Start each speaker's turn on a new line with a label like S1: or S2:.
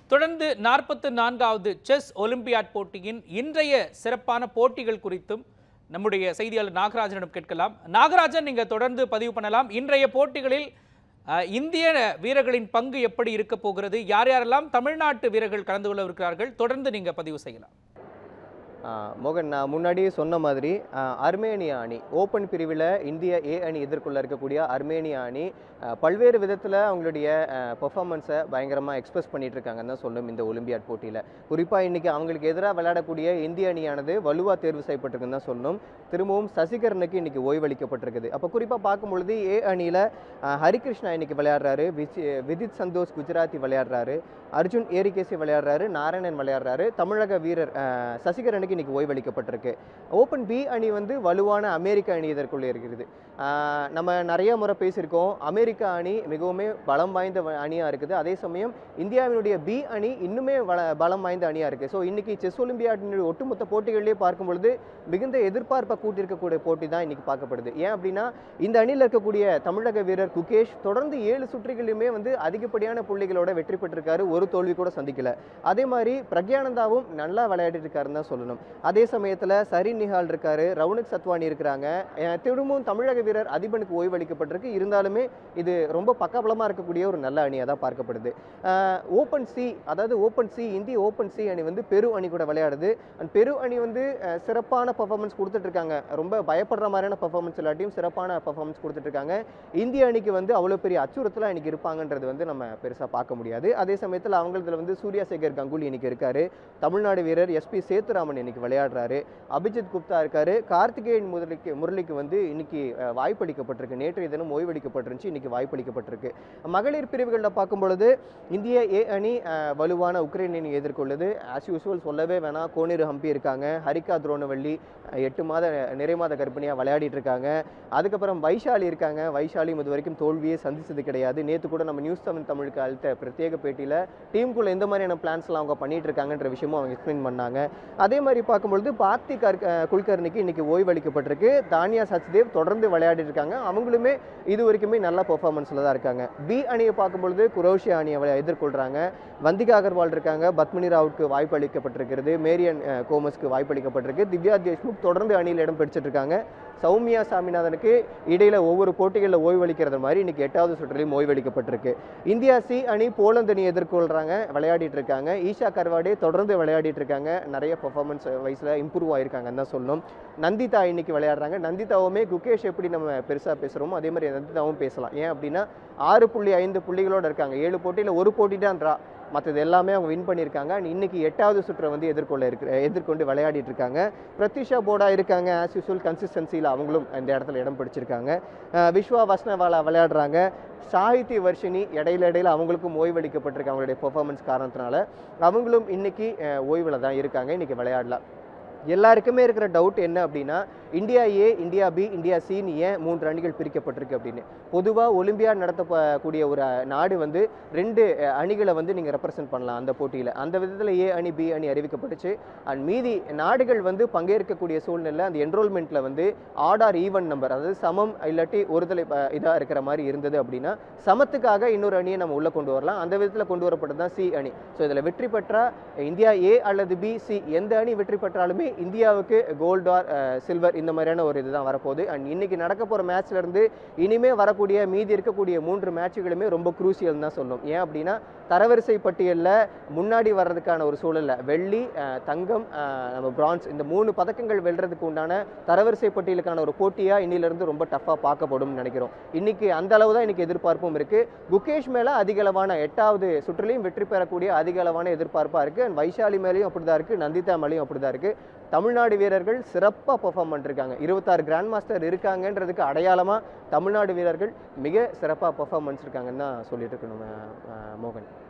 S1: தொடர்ந்து நாற்பத்து நான்காவது செஸ் ஒலிம்பியாட் போட்டியின் இன்றைய சிறப்பான போட்டிகள் குறித்தும் நம்முடைய செய்தியாளர் நாகராஜனிடம் கேட்கலாம் நாகராஜன் நீங்க தொடர்ந்து பதிவு பண்ணலாம் இன்றைய போட்டிகளில் அஹ், இந்திய வீரர்களின் பங்கு எப்படி இருக்க போகிறது யார் யாரெல்லாம் தமிழ்நாட்டு வீரர்கள் கலந்து கொள்ளவிருக்கிறார்கள் தொடர்ந்து நீங்க பதிவு செய்யலாம்
S2: ஆ, மோகன் நான் முன்னாடியே சொன்ன மாதிரி ஆ, அர்மேனியா அணி ஓப்பன் பிரிவில் இந்திய ஏ அணி எதிர்கொள்ள இருக்கக்கூடிய அர்மேனியா அணி ஆ, பல்வேறு விதத்தில் அவங்களுடைய பெர்ஃபார்மன்ஸை பயங்கரமாக எக்ஸ்பிரஸ் பண்ணிட்டு இருக்காங்கன்னு தான் சொல்லணும் இந்த ஒலிம்பியாட் போட்டியில் குறிப்பாக இன்னைக்கு அவங்களுக்கு எதிராக விளையாடக்கூடிய இந்திய அணியானது வலுவாக தேர்வு செய்யப்பட்டிருக்குன்னு தான் சொல்லணும் திரும்பவும் சசிகரனுக்கு இன்னைக்கு ஓய்வளிக்கப்பட்டிருக்குது அப்போ குறிப்பாக பார்க்கும்பொழுது ஏ அணியில் ஹரிகிருஷ்ணா இன்னைக்கு விளையாடுறாரு விஜி விதித் சந்தோஷ் குஜராத்தி விளையாடுறாரு அர்ஜுன் ஏரிகேசி விளையாடுறாரு நாராயணன் விளையாடுறாரு தமிழக வீரர் அஹ், சசிகரனுக்கு இன்னைக்கு ஓய்வளிக்கப்பட்டிருக்கு ஓப்பன் பி அணி வந்து வலுவான அமெரிக்க அணி இதற்குள்ளே இருக்கிறது அஹ், நம்ம நிறைய முறை பேசியிருக்கோம் அமெரிக்கா அணி மிகவும் பலம் வாய்ந்த வ- அணியா இருக்குது அதே சமயம் இந்தியாவினுடைய பி அணி இன்னுமே வள பலம் வாய்ந்த அணியா இருக்கு ஸோ இன்னைக்கு செஸ் ஒலிம்பியாட்டினுடைய ஒட்டுமொத்த போட்டிகளிலே பார்க்கும் பொழுது மிகுந்த எதிர்பார்ப்பை கூட்டியிருக்கக்கூடிய போட்டி தான் இன்னைக்கு பார்க்கப்படுது ஏன் அப்படின்னா இந்த அணியில் இருக்கக்கூடிய தமிழக வீரர் குகேஷ் தொடர்ந்து ஏழு சுற்றுகளிலுமே வந்து அதிகப்படியான புள்ளிகளோட வெற்றி பெற்றிருக்காரு ஒரு தோல்வி கூட சந்திக்கல அதே மாதிரி பிரக்யானந்தாவும் நல்லா விளையாடிட்டு இருக்காருன்னு தான் சொல்லணும் அதே சமயத்தில் சரி நிஹால் இருக்காரு ரவுனக் சத்வானி இருக்கிறாங்க அஹ் திரும்பவும் தமிழக வீரர் அதிபனுக்கு ஓய்வளிக்கப்பட்டிருக்கு இருந்தாலுமே இது ரொம்ப பக்கபலமாக இருக்கக்கூடிய ஒரு நல்ல அணியாக தான் பார்க்கப்படுது ஓப்பன் சி அதாவது ஓப்பன் சி இந்திய ஓப்பன் சி அணி வந்து பெரு அணி கூட விளையாடுது அண்ட் பெரு அணி வந்து அஹ், சிறப்பான பர்ஃபார்மன்ஸ் கொடுத்துட்டு இருக்காங்க ரொம்ப பயப்படுற மாதிரியான பர்ஃபார்மன்ஸ் இல்லாட்டியும் சிறப்பான பர்ஃபார்மன்ஸ் கொடுத்துட்டு இருக்காங்க இந்திய அணிக்கு வந்து அவ்வளோ பெரிய அச்சுறுத்தலாக இன்னைக்கு இருப்பாங்கன்றது வந்து நம்ம பெருசாக பார்க்க முடியாது அதே சமயத்தில் அவங்களதுல வந்து சூர்யா சேகர் கங்குலி இன்னைக்கு இருக்காரு தமிழ்நாடு வீரர் எஸ்பி சேத்துராமன் இன்னைக்கு விளையாடுறாரு அபிஜித் குப்தா இருக்காரு கார்த்திகேயன் முரளிக்கு முரளிக்கு வந்து இன்னைக்கு அஹ், வாய்ப்பளிக்கப்பட்டிருக்கு நேற்றைய தினம் ஓய்வளிக்கப்பட்டிருந்துச்சு இன்னைக்கு வாய்ப்பளிக்கப்பட்டிருக்கு மகளிர் பிரிவுகளில் பார்க்கும் பொழுது இந்திய ஏ அணி அஹ், வலுவான உக்ரைன் அணி எதிர்கொள்ளுது ஆஸ் யூஸ்வல் சொல்லவே வேணாம் கோனேரு ஹம்பி இருக்காங்க ஹரிகா துரோணவள்ளி அஹ், எட்டு மாத நிறை மாத கர்ப்பிணியாக விளையாடிட்டு இருக்காங்க அதுக்கப்புறம் வைஷாலி இருக்காங்க வைஷாலியும் இது வரைக்கும் தோல்வியே சந்திச்சது கிடையாது நேற்று கூட நம்ம நியூஸ் தமிழ் தமிழுக்கு அளித்த பிரத்யேக பேட்டியில் டீமுக்குள்ள எந்த மாதிரியான பிளான்ஸ்லாம் அவங்க பண்ணிட்டு இருக்காங்கன்ற விஷயமும் அவங்க எக்ஸ்பிளைன் பண்ணாங்க அதே மாதிரி பார்க்கும்பொழுது பார்த்தி கர் அஹ், குல்கர்னிக்கு இன்னைக்கு ஓய்வளிக்கப்பட்டிருக்கு தானியா சச்தேவ் தொடர்ந்து விளையாடிட்டு இருக்காங்க அவங்களுமே இது வரைக்குமே நல்ல பெர்ஃபார்மன்ஸில் தான் இருக்காங்க பி அணியை பார்க்கும்பொழுது குரோஷியா அணியை வ- எதிர்கொள்றாங்க வந்திகா அகர்வால் இருக்காங்க பத்மினி ராவுட்க்கு வாய்ப்பு அளிக்கப்பட்டிருக்கிறது மேரியன் அஹ், கோமஸ்க்கு வாய்ப்பு அளிக்கப்பட்டிருக்கு திவ்யா தேஷ்முக் தொடர்ந்து அணியில் இடம் பிடிச்சிட்டு இருக்காங்க சௌமியா சாமிநாதனுக்கு இடையில ஒவ்வொரு போட்டிகளில் ஓய்வளிக்கிறது மாதிரி இன்னைக்கு எட்டாவது சுற்றிலையும் ஓய்வளிக்கப்பட்டிருக்கு இந்தியா சி அணி போலந்து அணி எதிர்கொள்றாங்க விளையாடிட்டு இருக்காங்க ஈஷா கர்வாடே தொடர்ந்து விளையாடிட்டு இருக்காங்க நிறைய பெர்ஃபார்மன்ஸ் வைஸ்ல இம்ப்ரூவ் ஆயிருக்காங்கன்னு தான் சொல்லணும் நந்திதா இன்னைக்கு விளையாடுறாங்க நந்திதாவுமே குகேஷ் எப்படி நம்ம பெருசா பேசுறோமோ அதே மாதிரி நந்திதாவும் பேசலாம் ஏன் அப்படின்னா ஆறு புள்ளி ஐந்து புள்ளிகளோட இருக்காங்க ஏழு போட்டியில ஒரு போட்டி தான் ட்ரா மற்றது எல்லாமே அவங்க வின் பண்ணியிருக்காங்க And இன்னைக்கு எட்டாவது சுற்றை வந்து எதிர்கொள்ள இருக்கிற எதிர்கொண்டு விளையாடிட்டு இருக்காங்க பிரத்யூஷா போடா இருக்காங்க ஆஸ் யூஸ்வல் கன்சிஸ்டன்சியில் அவங்களும் இந்த இடத்துல இடம் பிடிச்சிருக்காங்க அஹ் விஸ்வா வஸ்னவாலா விளையாடுறாங்க சாகித்ய வர்ஷினி இடையில இடையில அவங்களுக்கும் ஓய்வளிக்கப்பட்டிருக்கு அவங்களுடைய பெர்ஃபார்மன்ஸ் காரணத்தினால அவங்களும் இன்னைக்கு ஓய்வில் தான் இருக்காங்க இன்னைக்கு விளையாடலாம் எல்லாருக்குமே இருக்கிற டவுட் என்ன அப்படின்னா India A India B India சின்னு ஏன் மூன்று அணிகள் பிரிக்கப்பட்டிருக்கு அப்படின்னு பொதுவாக ஒலிம்பியாட் நடத்தக்கூடிய ஒரு அஹ், நாடு வந்து ரெண்டு அஹ், அணிகளை வந்து நீங்கள் ரெப்ரசென்ட் பண்ணலாம் அந்த போட்டியில் அந்த விதத்தில் ஏ அணி பி அணி அறிவிக்கப்பட்டுச்சு அண்ட் மீதி நாடுகள் வந்து பங்கேற்கக்கூடிய சூழ்நிலை அந்த என்ரோல்மெண்ட்டில் வந்து ஆட் ஆர் ஈவன் நம்பர் அதாவது சமம் இல்லாட்டி ஒருதலை இதாக இருக்கிற மாதிரி இருந்தது அப்படின்னா சமத்துக்காக இன்னொரு அணியை நம்ம உள்ளே கொண்டு வரலாம் அந்த விதத்தில் கொண்டு வரப்பட்டது தான் சி அணி ஸோ இதில் வெற்றி பெற்றா இந்தியா ஏ அல்லது பி சி எந்த அணி வெற்றி பெற்றாலுமே இந்தியாவுக்கு கோல்டு ஆர் சில்வர் இந்த மாதிரியான ஒரு இதுதான் வரப்போகுது அண்ட் இன்னைக்கு நடக்க போகிற மேட்ச்ல இருந்து இனிமே வரக்கூடிய மீதி இருக்கக்கூடிய மூன்று மேட்சுகளுமே ரொம்ப குரூசியல் தான் சொல்லும் ஏன் அப்படின்னா தரவரிசை பட்டியலில் முன்னாடி வர்றதுக்கான ஒரு சூழல்ல வெள்ளி அஹ், தங்கம் அஹ், நம்ம பிரான்ஸ் இந்த மூணு பதக்கங்கள் வெல்றதுக்கு உண்டான தரவரிசை பட்டியலுக்கான ஒரு போட்டியா இன்னிலிருந்து ரொம்ப டஃப்பாக பார்க்கப்படும் நினைக்கிறோம் இன்னைக்கு அந்த அளவு தான் இன்னைக்கு எதிர்பார்ப்பும் இருக்கு குகேஷ் மேல அதிக அளவான எட்டாவது சுற்றுலையும் வெற்றி பெறக்கூடிய அதிக அளவான எதிர்பார்ப்பா இருக்கு அண்ட் வைஷாலி மேலேயும் அப்படிதான் இருக்கு நந்திதா மேலேயும் அப்படிதான் இருக்கு தமிழ்நாடு வீரர்கள் சிறப்பாக பெர்ஃபார்ம் பண்ணிருக்காங்க இருபத்தாறு கிராண்ட் மாஸ்டர் இருக்காங்கன்றதுக்கு அடையாளமாக தமிழ்நாடு வீரர்கள் மிக சிறப்பாக பெர்ஃபார்மன்ஸ் இருக்காங்கன்னு தான் சொல்லிட்டு இருக்கணும் அஹ், அஹ், மோகன்